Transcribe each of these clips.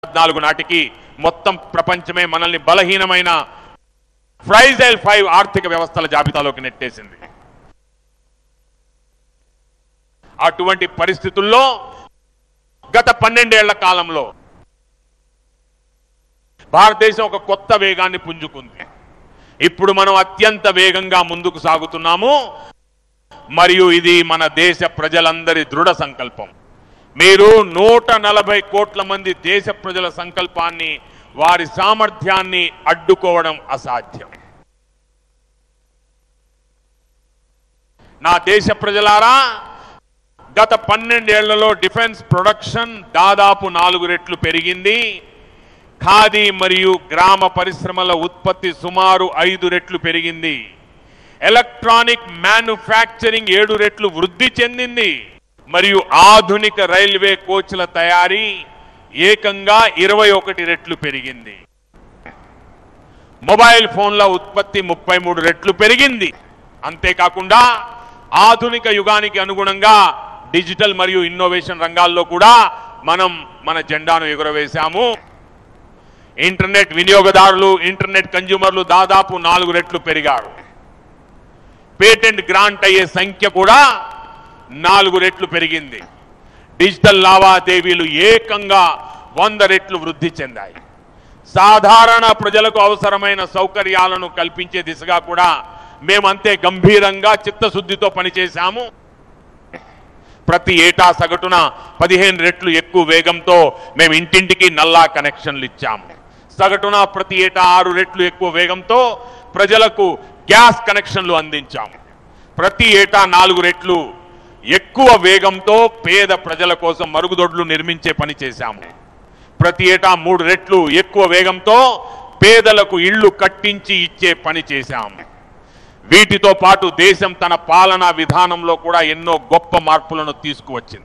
పద్నాలుగు నాటికి మొత్తం ప్రపంచమే మనల్ని బలహీనమైన ఫ్రైజైల్ ఫైవ్ ఆర్థిక వ్యవస్థల జాబితాలోకి నెట్టేసింది అటువంటి పరిస్థితుల్లో గత పన్నెండేళ్ల కాలంలో భారతదేశం ఒక కొత్త వేగాన్ని పుంజుకుంది ఇప్పుడు మనం అత్యంత వేగంగా ముందుకు సాగుతున్నాము మరియు ఇది మన దేశ ప్రజలందరి దృఢ సంకల్పం మీరు నూట నలభై కోట్ల మంది దేశ ప్రజల సంకల్పాన్ని వారి సామర్థ్యాన్ని అడ్డుకోవడం అసాధ్యం నా దేశ ప్రజలారా గత పన్నెండేళ్లలో డిఫెన్స్ ప్రొడక్షన్ దాదాపు నాలుగు రెట్లు పెరిగింది ఖాదీ మరియు గ్రామ పరిశ్రమల ఉత్పత్తి సుమారు ఐదు రెట్లు పెరిగింది ఎలక్ట్రానిక్ మ్యానుఫ్యాక్చరింగ్ ఏడు రెట్లు వృద్ధి చెందింది మరియు ఆధునిక రైల్వే కోచ్ల తయారీ ఏకంగా ఇరవై ఒకటి రెట్లు పెరిగింది మొబైల్ ఫోన్ల ఉత్పత్తి ముప్పై మూడు రెట్లు పెరిగింది అంతేకాకుండా ఆధునిక యుగానికి అనుగుణంగా డిజిటల్ మరియు ఇన్నోవేషన్ రంగాల్లో కూడా మనం మన జెండాను ఎగురవేశాము ఇంటర్నెట్ వినియోగదారులు ఇంటర్నెట్ కన్జ్యూమర్లు దాదాపు నాలుగు రెట్లు పెరిగారు పేటెంట్ గ్రాంట్ అయ్యే సంఖ్య కూడా నాలుగు రెట్లు పెరిగింది డిజిటల్ లావాదేవీలు ఏకంగా వంద రెట్లు వృద్ధి చెందాయి సాధారణ ప్రజలకు అవసరమైన సౌకర్యాలను కల్పించే దిశగా కూడా మేమంతే గంభీరంగా చిత్తశుద్ధితో పనిచేశాము ప్రతి ఏటా సగటున పదిహేను రెట్లు ఎక్కువ వేగంతో మేము ఇంటింటికి నల్లా కనెక్షన్లు ఇచ్చాము సగటున ప్రతి ఏటా ఆరు రెట్లు ఎక్కువ వేగంతో ప్రజలకు గ్యాస్ కనెక్షన్లు అందించాము ప్రతి ఏటా నాలుగు రెట్లు ఎక్కువ వేగంతో పేద ప్రజల కోసం మరుగుదొడ్లు నిర్మించే పని చేశాము ప్రతి ఏటా మూడు రెట్లు ఎక్కువ వేగంతో పేదలకు ఇళ్లు కట్టించి ఇచ్చే పని చేశాము వీటితో పాటు దేశం తన పాలనా విధానంలో కూడా ఎన్నో గొప్ప మార్పులను తీసుకువచ్చింది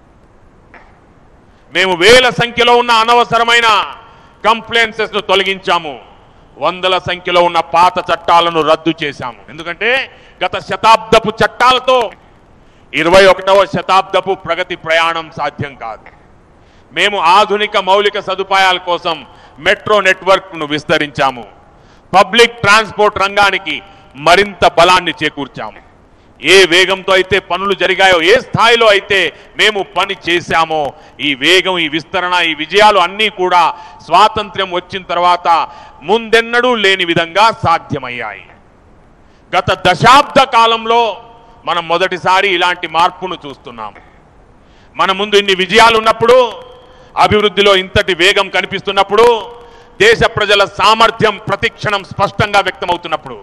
మేము వేల సంఖ్యలో ఉన్న అనవసరమైన కంప్లైన్సెస్ ను తొలగించాము వందల సంఖ్యలో ఉన్న పాత చట్టాలను రద్దు చేశాము ఎందుకంటే గత శతాబ్దపు చట్టాలతో ఇరవై ఒకటవ శతాబ్దపు ప్రగతి ప్రయాణం సాధ్యం కాదు మేము ఆధునిక మౌలిక సదుపాయాల కోసం మెట్రో నెట్వర్క్ ను విస్తరించాము పబ్లిక్ ట్రాన్స్పోర్ట్ రంగానికి మరింత బలాన్ని చేకూర్చాము ఏ వేగంతో అయితే పనులు జరిగాయో ఏ స్థాయిలో అయితే మేము పని చేశామో ఈ వేగం ఈ విస్తరణ ఈ విజయాలు అన్నీ కూడా స్వాతంత్ర్యం వచ్చిన తర్వాత ముందెన్నడూ లేని విధంగా సాధ్యమయ్యాయి గత దశాబ్ద కాలంలో మనం మొదటిసారి ఇలాంటి మార్పును చూస్తున్నాము మన ముందు ఇన్ని విజయాలు ఉన్నప్పుడు అభివృద్ధిలో ఇంతటి వేగం కనిపిస్తున్నప్పుడు దేశ ప్రజల సామర్థ్యం ప్రతిక్షణం స్పష్టంగా వ్యక్తమవుతున్నప్పుడు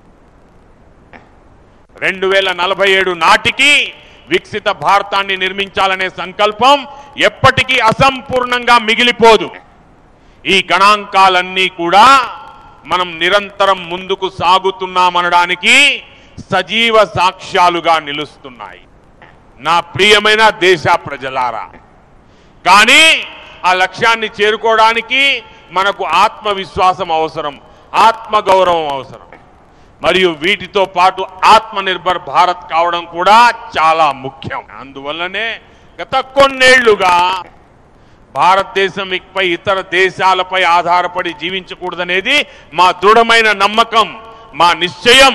రెండు వేల నలభై ఏడు నాటికి వికసిత భారతాన్ని నిర్మించాలనే సంకల్పం ఎప్పటికీ అసంపూర్ణంగా మిగిలిపోదు ఈ గణాంకాలన్నీ కూడా మనం నిరంతరం ముందుకు సాగుతున్నామనడానికి సజీవ సాక్ష్యాలుగా నిలుస్తున్నాయి నా ప్రియమైన దేశ ప్రజలారా కానీ ఆ లక్ష్యాన్ని చేరుకోవడానికి మనకు ఆత్మవిశ్వాసం అవసరం ఆత్మగౌరవం అవసరం మరియు వీటితో పాటు ఆత్మనిర్భర్ భారత్ కావడం కూడా చాలా ముఖ్యం అందువల్లనే గత కొన్నేళ్లుగా భారతదేశం ఇకపై ఇతర దేశాలపై ఆధారపడి జీవించకూడదనేది మా దృఢమైన నమ్మకం మా నిశ్చయం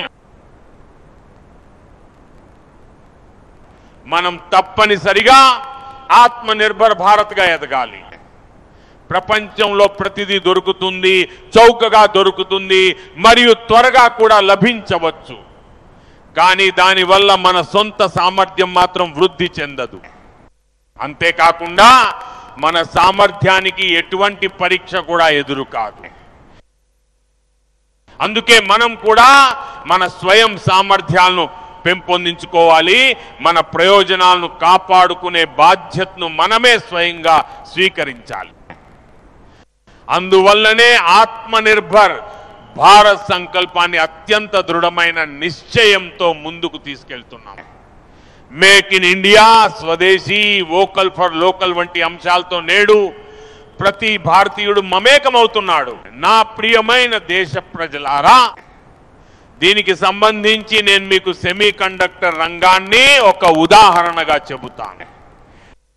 మనం తప్పనిసరిగా ఆత్మనిర్భర్ భారత్గా ఎదగాలి ప్రపంచంలో ప్రతిదీ దొరుకుతుంది చౌకగా దొరుకుతుంది మరియు త్వరగా కూడా లభించవచ్చు కానీ దానివల్ల మన సొంత సామర్థ్యం మాత్రం వృద్ధి చెందదు అంతేకాకుండా మన సామర్థ్యానికి ఎటువంటి పరీక్ష కూడా ఎదురు కాదు అందుకే మనం కూడా మన స్వయం సామర్థ్యాలను పెంపొందించుకోవాలి మన ప్రయోజనాలను కాపాడుకునే బాధ్యతను మనమే స్వయంగా స్వీకరించాలి అందువల్లనే ఆత్మనిర్భర్ భారత్ సంకల్పాన్ని అత్యంత దృఢమైన నిశ్చయంతో ముందుకు తీసుకెళ్తున్నాం మేక్ ఇన్ ఇండియా స్వదేశీ వోకల్ ఫర్ లోకల్ వంటి అంశాలతో నేడు ప్రతి భారతీయుడు మమేకమవుతున్నాడు నా ప్రియమైన దేశ ప్రజలారా దీనికి సంబంధించి నేను మీకు సెమీ కండక్టర్ రంగాన్ని ఒక ఉదాహరణగా చెబుతాను